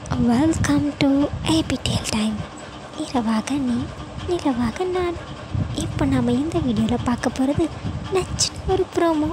welcome to ABTL time இரவாக நீ நிலவாக நான் இப்போ நாம் இந்த வீடியோவில் பார்க்க போகிறது நச்சுன்னு ஒரு ப்ரோமோ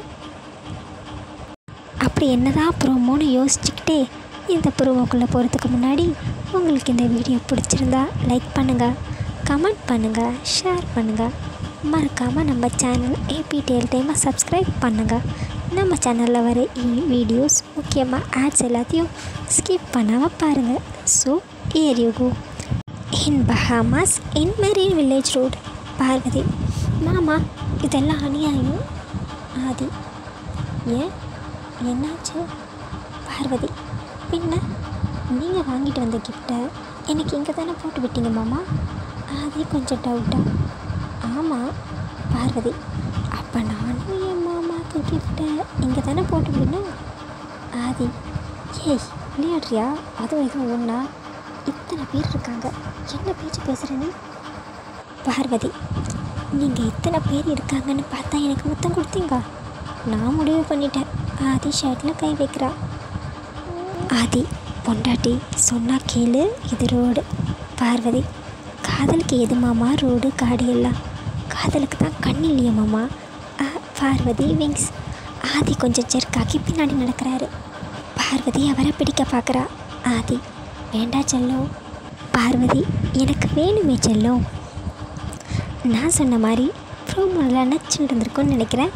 அப்படி என்னதான் ப்ரோமோன்னு யோசிச்சுக்கிட்டே இந்த ப்ரோமோக்குள்ளே போகிறதுக்கு முன்னாடி உங்களுக்கு இந்த வீடியோ பிடிச்சிருந்தா லைக் பண்ணுங்கள் கமெண்ட் பண்ணுங்கள் ஷேர் பண்ணுங்கள் மறக்காமல் நம்ம சேனல் ஏபிடிஎல் டைமை சப்ஸ்கிரைப் பண்ணுங்கள் நம்ம சேனலில் வர வீடியோஸ் முக்கியமாக ஆட்ஸ் எல்லாத்தையும் ஸ்கிப் பண்ணாமல் பாருங்கள் so are you go in Bahamas in marine village road Parvathi மாமா இதெல்லாம் அநியாயம் ஆதி ஏன் என்னாச்சு பார்வதி பின்ன நீங்கள் வாங்கிட்டு வந்த கிஃப்ட்டை எனக்கு இங்கே தானே போட்டு விட்டீங்க மாமா ஆதி கொஞ்சம் டவுட்டாக ஆமாம் பார்வதி அப்போ நானும் என் மாமாவுக்கு கிஃப்ட்டை இங்கே தானே போட்டு விடணும் ஆதி ஏய் விளையாடுறியா அதுவும் இதுவும் ஒன்றா இத்தனை பேர் இருக்காங்க என்ன பேச்சு பேசுகிற நீ பார்வதி நீங்கள் இத்தனை பேர் இருக்காங்கன்னு பார்த்தா எனக்கு முத்தம் கொடுத்தீங்க நான் முடிவு பண்ணிட்டேன் ஆதி ஷர்ட்டில் கை வைக்கிறா ஆதி பொண்டாட்டி சொன்னா கேளு இது ரோடு பார்வதி காதலுக்கு எது மாமா ரோடு காடு எல்லாம் காதலுக்கு தான் கண் இல்லையா மாமா ஆ, பார்வதி விங்ஸ் ஆதி கொஞ்சம் ஜெர்க்காக்கி பின்னாடி நடக்கிறாரு பார்வதி அவரை பிடிக்க பார்க்குறா ஆதி வேண்டா செல்லம் பார்வதி எனக்கு வேணுமே செல்லம் நான் சொன்ன மாதிரி ப்ரோமோவில் நச்சு நடந்திருக்கும்னு நினைக்கிறேன்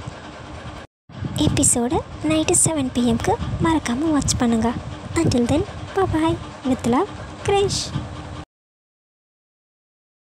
எபிசோடு நைட்டு செவன் பிஎம்க்கு மறக்காமல் வாட்ச் பண்ணுங்கள் until then bye with love Grace